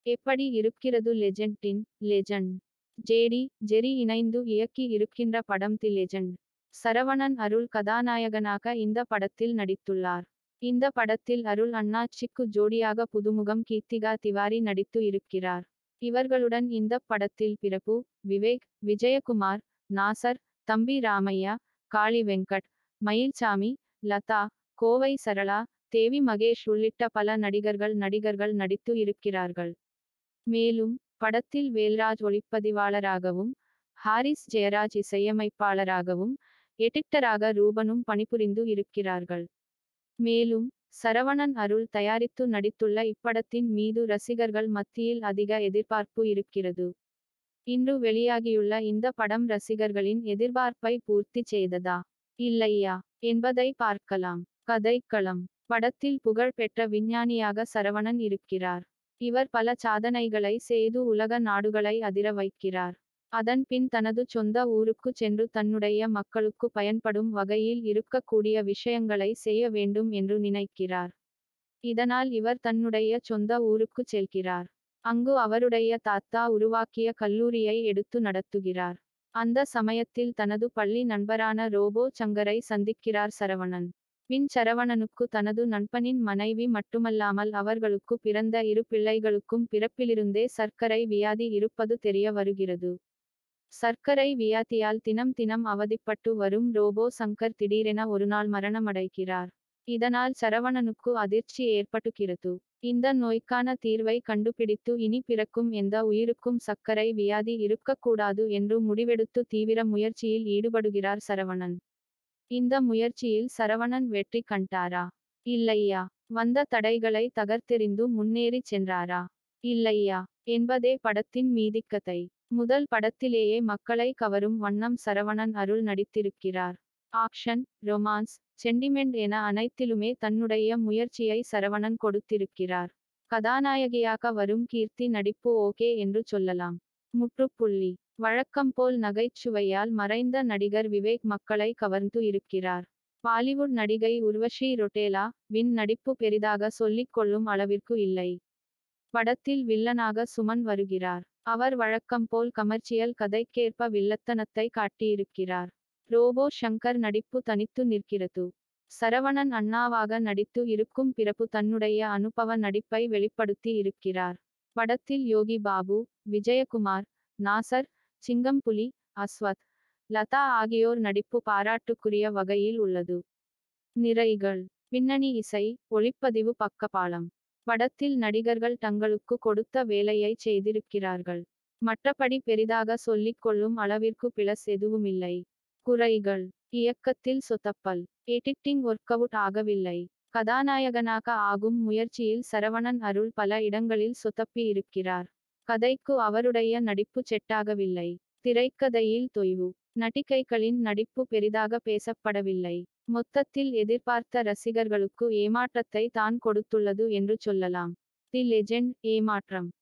எப்படி இருக்கிறது லெஜெண்டின் legend JD ஜெரி இணைந்து இயக்கி இருக்கின்ற படம் தி லெஜண்ட் சரவணன் அருள் கதாநாயகனாக இந்த படத்தில் நடித்துள்ளார் இந்த படத்தில் அருள் அண்ணாச்சிக்கு ஜோடியாக புதுமுகம் கீர்த்திகா திவாரி நடித்து இருக்கிறார் இவர்களுடன் இந்த படத்தில் பிரபு விவேக் விஜயகுமார் நாசர் தம்பி ராமையா காளி வெங்கட் மயில்சாமி லதா கோவை சரளா தேவி மகேஷ் உள்ளிட்ட பல நடிகர்கள் நடிகர்கள் நடித்து இருக்கிறார்கள் மேலும் படத்தில் வேல்ராஜ் ஒளிப்பதிவாளராகவும் ஹாரிஸ் ஜெயராஜ் இசையமைப்பாளராகவும் எடிட்டராக ரூபனும் பணிபுரிந்து இருக்கிறார்கள் மேலும் சரவணன் அருள் தயாரித்து நடித்துள்ள இப்படத்தின் மீது ரசிகர்கள் மத்தியில் அதிக எதிர்பார்ப்பு இருக்கிறது இன்று வெளியாகியுள்ள இந்த படம் ரசிகர்களின் எதிர்பார்ப்பை பூர்த்தி செய்ததா இல்லையா என்பதை பார்க்கலாம் கதைக்களம் படத்தில் புகழ் பெற்ற விஞ்ஞானியாக சரவணன் இருக்கிறார் இவர் பல சாதனைகளை செய்து உலக நாடுகளை அதிர வைக்கிறார் அதன் பின் தனது சொந்த ஊருக்கு சென்று தன்னுடைய மக்களுக்கு பயன்படும் வகையில் இருக்கக்கூடிய விஷயங்களை செய்ய வேண்டும் என்று நினைக்கிறார் இதனால் இவர் தன்னுடைய சொந்த ஊருக்கு செல்கிறார் அங்கு அவருடைய தாத்தா உருவாக்கிய கல்லூரியை எடுத்து நடத்துகிறார் அந்த சமயத்தில் தனது பள்ளி நண்பரான ரோபோ சங்கரை சந்திக்கிறார் சரவணன் பின் சரவணனுக்கு தனது நண்பனின் மனைவி மட்டுமல்லாமல் அவர்களுக்கு பிறந்த இரு பிள்ளைகளுக்கும் பிறப்பிலிருந்தே சர்க்கரை வியாதி இருப்பது தெரிய வருகிறது சர்க்கரை வியாதியால் தினம் தினம் அவதிப்பட்டு வரும் ரோபோ சங்கர் திடீரென ஒருநாள் மரணமடைகிறார் இதனால் சரவணனுக்கு அதிர்ச்சி ஏற்பட்டுகிறது இந்த நோய்க்கான தீர்வை கண்டுபிடித்து இனி பிறக்கும் எந்த உயிருக்கும் சர்க்கரை வியாதி இருக்கக்கூடாது என்று முடிவெடுத்து தீவிர முயற்சியில் ஈடுபடுகிறார் சரவணன் இந்த முயற்சியில் சரவணன் வெற்றி கண்டாரா இல்லையா வந்த தடைகளை தகர்த்தெறிந்து முன்னேறி சென்றாரா இல்லையா என்பதே படத்தின் மீதிக்கதை முதல் படத்திலேயே மக்களை கவரும் வண்ணம் சரவணன் அருள் நடித்திருக்கிறார் ஆக்ஷன் ரொமான்ஸ் சென்டிமெண்ட் என அனைத்திலுமே தன்னுடைய முயற்சியை சரவணன் கொடுத்திருக்கிறார் கதாநாயகியாக வரும் கீர்த்தி நடிப்பு ஓகே என்று சொல்லலாம் முற்றுப்புள்ளி வழக்கம் போல் நகைச்சுவையால் மறைந்த நடிகர் விவேக் மக்களை கவர்ந்து இருக்கிறார் பாலிவுட் நடிகை உர்வஷி ரொட்டேலா வின் நடிப்பு பெரிதாக சொல்லிக் கொள்ளும் அளவிற்கு இல்லை படத்தில் வில்லனாக சுமன் வருகிறார் அவர் வழக்கம் போல் கமர்ச்சியல் கதைக்கேற்ப வில்லத்தனத்தை காட்டியிருக்கிறார் ரோபோ சங்கர் நடிப்பு தனித்து நிற்கிறது சரவணன் அண்ணாவாக நடித்து இருக்கும் பிறப்பு தன்னுடைய அனுபவ நடிப்பை வெளிப்படுத்தி இருக்கிறார் படத்தில் யோகி பாபு விஜயகுமார் நாசர் சிங்கம்புலி அஸ்வத் லதா ஆகியோர் நடிப்பு பாராட்டுக்குரிய வகையில் உள்ளது நிறைகள் பின்னணி இசை ஒளிப்பதிவு பக்கபாலம் படத்தில் நடிகர்கள் தங்களுக்கு கொடுத்த வேலையை செய்திருக்கிறார்கள் மற்றபடி பெரிதாக சொல்லிக் கொள்ளும் அளவிற்கு பிளஸ் எதுவுமில்லை குறைகள் இயக்கத்தில் சொத்தப்பல் எடிட்டிங் ஒர்க் அவுட் ஆகவில்லை கதாநாயகனாக ஆகும் முயற்சியில் சரவணன் அருள் பல இடங்களில் சொத்தப்பி இருக்கிறார் கதைக்கு அவருடைய நடிப்பு செட்டாகவில்லை திரைக்கதையில் தொய்வு நடிகைகளின் நடிப்பு பெரிதாக பேசப்படவில்லை மொத்தத்தில் எதிர்பார்த்த ரசிகர்களுக்கு ஏமாற்றத்தை தான் கொடுத்துள்ளது என்று சொல்லலாம் தி லெஜெண்ட் ஏமாற்றம்